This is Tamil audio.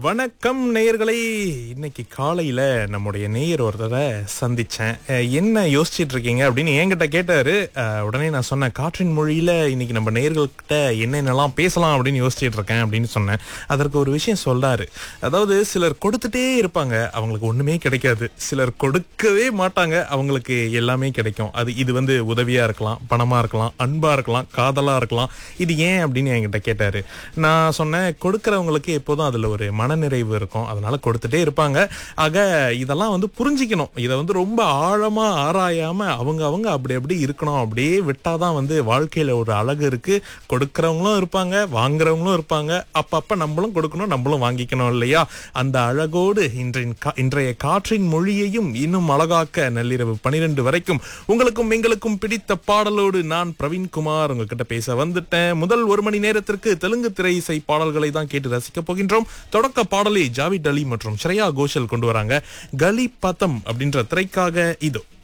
வணக்கம் நேயர்களே இன்னைக்கு காலையில நம்முடைய நேயர் ஒருத்தரை சந்திச்சேன் அஹ், என்ன யோசிச்சிட்டு இருக்கீங்க அப்படின்னு என்கிட்ட கேட்டாரு அஹ், உடனே நான் சொன்னேன் காற்றின் மொழியில இன்னைக்கு நம்ம நேயர்கள்கிட்ட என்னென்னலாம் பேசலாம் அப்படின்னு யோசிச்சிட்டு இருக்கேன் அப்படின்னு சொன்னேன் அதற்கு ஒரு விஷயம் சொல்றாரு அதாவது சிலர் கொடுத்துட்டே இருப்பாங்க அவங்களுக்கு ஒண்ணுமே கிடைக்காது சிலர் கொடுக்கவே மாட்டாங்க அவங்களுக்கு எல்லாமே கிடைக்கும் அது இது வந்து உதவியா இருக்கலாம் பணமா இருக்கலாம் அன்பா இருக்கலாம் காதலா இருக்கலாம் இது ஏன் அப்படின்னு என்கிட்ட கேட்டாரு நான் சொன்னேன் கொடுக்கறவங்களுக்கு எப்போதும் அதுல ஒரு மனநிறைவு இருக்கும் அதனால கொடுத்துட்டே இருப்பாங்க ஆக இதெல்லாம் வந்து புரிஞ்சிக்கணும் இதை வந்து ரொம்ப ஆழமா ஆராயாம அவங்க அவங்க அப்படி அப்படி இருக்கணும் அப்படியே விட்டாதான் வந்து வாழ்க்கையில ஒரு அழகு இருக்கு கொடுக்கறவங்களும் இருப்பாங்க வாங்குறவங்களும் இருப்பாங்க அப்பப்ப நம்மளும் கொடுக்கணும் நம்மளும் வாங்கிக்கணும் இல்லையா அந்த அழகோடு இன்றைய கா- இன்றைய காற்றின் மொழியையும் இன்னும் அழகாக்க நள்ளிரவு பனிரெண்டு வரைக்கும் உங்களுக்கும் எங்களுக்கும் பிடித்த பாடலோடு நான் பிரவீன்குமார் உங்ககிட்ட பேச வந்துட்டேன் முதல் ஒரு மணி நேரத்திற்கு தெலுங்கு திரை இசை பாடல்களை தான் கேட்டு ரசிக்க போகின்றோம் தொடக்க பாடலை ஜாவித் அலி மற்றும் ஸ்ரேயா கோஷல் கொண்டு வராங்க கலி பதம் அப்படின்ற திரைக்காக இதோ